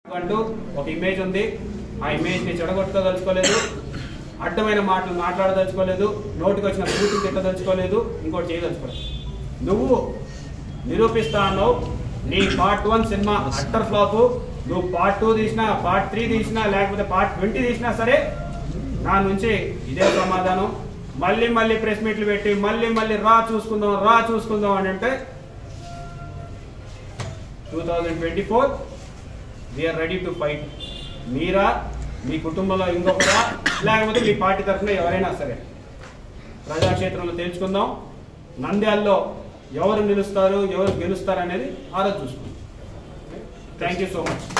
అంటూ ఒక ఇమేజ్ ఉంది ఆ ఇమేజ్ ని చెడగొట్టదలుచుకోలేదు అడ్డమైన మాటలు మాట్లాడదలుచుకోలేదు నోటికి వచ్చిన పూర్తి తిట్టదలుచుకోలేదు ఇంకోటి చేయదలుచుకోలేదు నువ్వు నిరూపిస్తా అన్నావు నీ part one cinema utter flop నువ్వు పార్ట్ టూ తీసినా పార్ట్ త్రీ తీసినా లేకపోతే పార్ట్ ట్వంటీ తీసినా సరే నా నుంచి ఇదే సమాధానం మళ్ళీ మళ్ళీ ప్రెస్ మీట్లు పెట్టి మళ్ళీ మళ్ళీ రా చూసుకుందాం రా చూసుకుందాం అని అంటే two thousand twenty four we are ready to fight మీరా మీ కుటుంబంలో ఇంకొకరా లేకపోతే మీ పార్టీ తరఫున ఎవరైనా సరే ప్రజాక్షేత్రంలో తెలుసుకుందాం నంద్యాల్లో ఎవరు నిలుస్తారు ఎవరు గెలుస్తారు అనేది ఆ రోజు చూసుకుందాం థ్యాంక్ యూ సో మచ్